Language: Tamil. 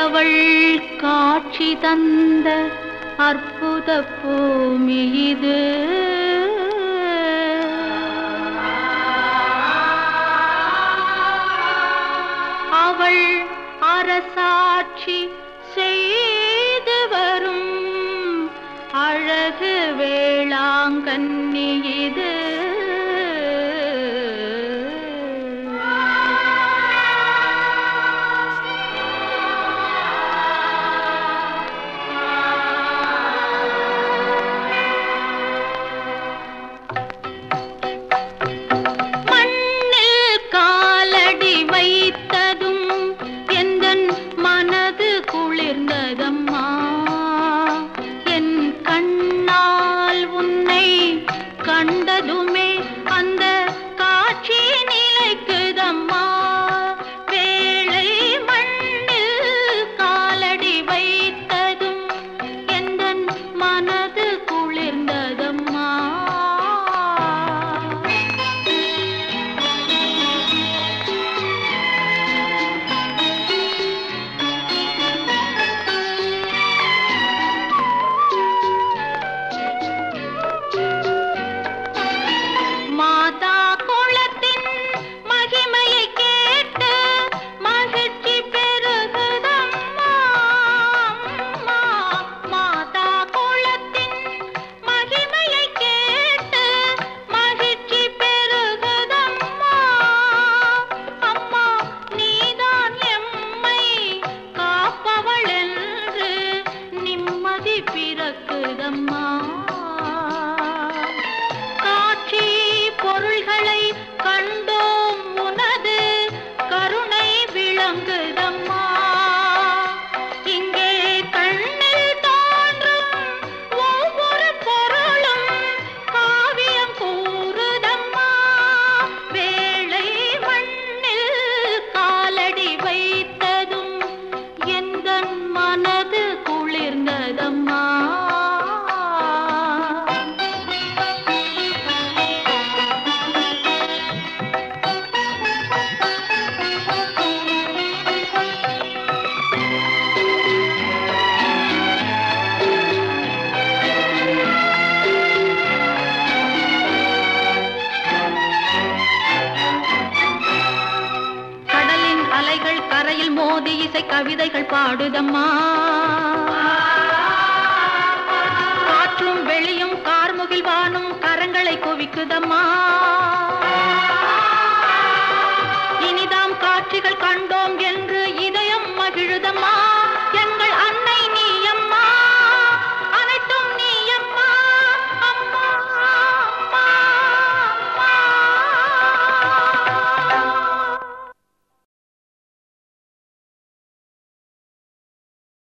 அவள் காட்சி தந்த அற்புத பூமி இது அவள் அரசாட்சி செய்து வரும் அழகு வேளாங்கண்ணி இது மண்ணில் காலடி வைத்ததும் எந்தன் மனது குளிர்ந்ததம்மா என் கண்ணால் உன்னை கண்டதுமே அந்த காட்சி நிலைக்குதம்மா வேளை மண்ணில் காலடி வைத்ததும் எந்தன் மனது குளிர்ந்ததம்மா மாதா குளத்தின் மகிமையை கேட்டு மகிழ்ச்சி பெருகுதம்மா அம்மா. மாதா குளத்தின் மகிமையை கேட்டு மகிழ்ச்சி பெருகுதம்மா அம்மா நீதான் எம்மை காப்பவள் என்று நிம்மதி பிறக்குதம்மா காட்சி பொருள்களை கண்டோம் உனது கருணை விளங்குதம்மா இங்கே கண்ணில் தோன்றும் ஒவ்வொரு பொருளும் காவியம் கூறுதம்மா வேளை மண்ணில் காலடி வைத்ததும் எந்தன் மனது குளிர்ந்ததம்மா கடலின் அலைகள் கரையில் மோதி இசை கவிதைகள் பாடுதம்மா காற்றும் வெளியும் கார்முகில் வானும் கரங்களை குவிக்குதம்மா